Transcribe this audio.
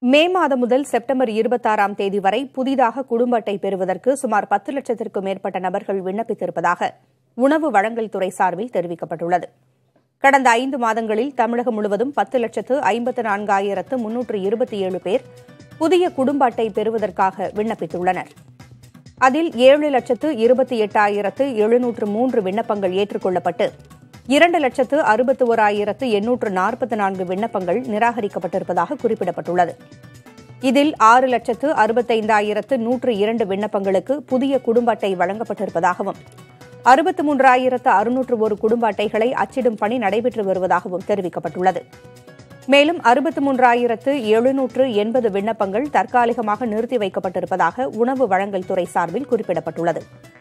மே மாதம் முதல் செப்டம்பர் இருபத்தாறாம் தேதி வரை புதிதாக குடும்ப அட்டை பெறுவதற்கு சுமார் பத்து லட்சத்திற்கும் மேற்பட்ட நபர்கள் விண்ணப்பித்திருப்பதாக உணவு வழங்கல் துறை சார்பில் தெரிவிக்கப்பட்டுள்ளது கடந்த ஐந்து மாதங்களில் தமிழகம் முழுவதும் பத்து லட்சத்து ஐம்பத்து நான்காயிரத்து முன்னூற்று இருபத்தி ஏழு பேர் புதிய குடும்ப அட்டை பெறுவதற்காக விண்ணப்பித்துள்ளனர் அதில் ஏழு லட்சத்து இருபத்தி எட்டாயிரத்து எழுநூற்று மூன்று விண்ணப்பங்கள் ஏற்றுக்கொள்ளப்பட்டு இரண்டு லட்சத்து அறுபத்து ஓராயிரத்து எண்ணூற்று நாற்பத்தி நான்கு விண்ணப்பங்கள் நிராகரிக்கப்பட்டிருப்பதாக குறிப்பிடப்பட்டுள்ளது இதில் ஆறு லட்சத்து அறுபத்தைந்தாயிரத்து நூற்று இரண்டு விண்ணப்பங்களுக்கு புதிய குடும்ப அட்டை வழங்கப்பட்டிருப்பதாகவும் அறுபத்து மூன்றாயிரத்து அறுநூற்று ஒரு குடும்ப அட்டைகளை அச்சிடும் பணி நடைபெற்று வருவதாகவும் தெரிவிக்கப்பட்டுள்ளது மேலும் அறுபத்து மூன்றாயிரத்து எழுநூற்று எண்பது விண்ணப்பங்கள் தற்காலிகமாக நிறுத்தி வைக்கப்பட்டிருப்பதாக உணவு வழங்கல் துறை சார்பில் குறிப்பிடப்பட்டுள்ளது